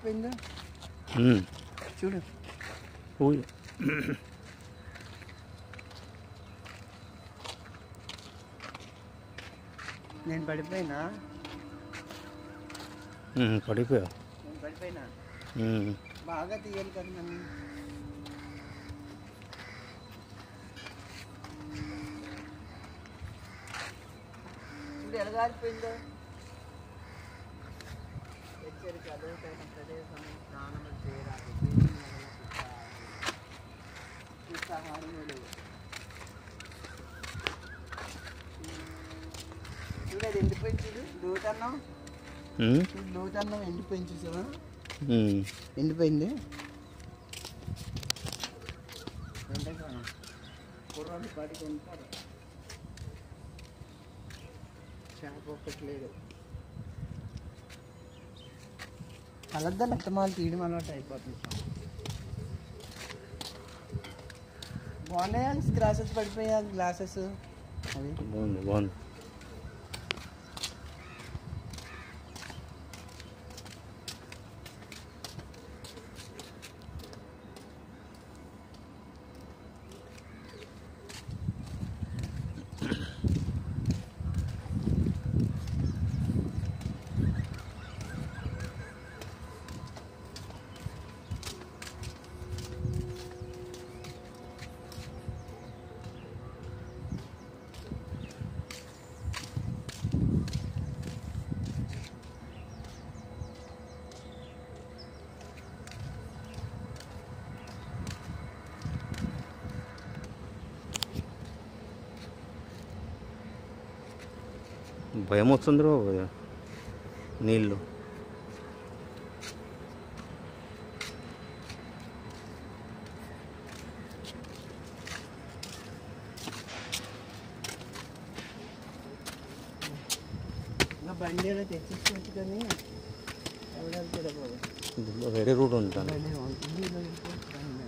పడిపోయిందో ఉమ్. చూడు ఊయ్. నేను పడిపోయినా ఉమ్, పడిపోయావు నేను పడిపోయినా ఉమ్. బాగా తీయాలి కదా నన్ను చూడు ఎలా గారిపోయిందో హెచ్చరిక అదొకైన ప్రదేశం స్నానము చేయరాదు దేవుని ఎడల శిక్ష. నిస్సహాయములు. చూడు అది ఎండిపోయింది చూడు లోతన్నం ఉమ్. చూడు లోతన్నం ఎండిపోయింది చూసావా ఉమ్. ఎండిపోయింది ఎండాకాలం కుర్రాళ్ళు పాటికి ఉంటారు చేప ఒక్కటి లేదు కలద్దాలు అత్తమాలు తీయడం అలవాటు అయిపోతుంది బాగున్నాయా గ్లాసెస్ పడిపోయా గ్లాసెస్ అవి బాగుంది బాగుంది భయం వస్తుంది బాబు నీళ్ళు ఇంకా బండి ఏదో తెచ్చించుకోవచ్చు కానీ ఎవరు వెళ్తాడో బాబు వేరే రూట్ ఉంటాను బండి ఉంది, ఇది వెళ్ళిపోవచ్చు బండి మీద.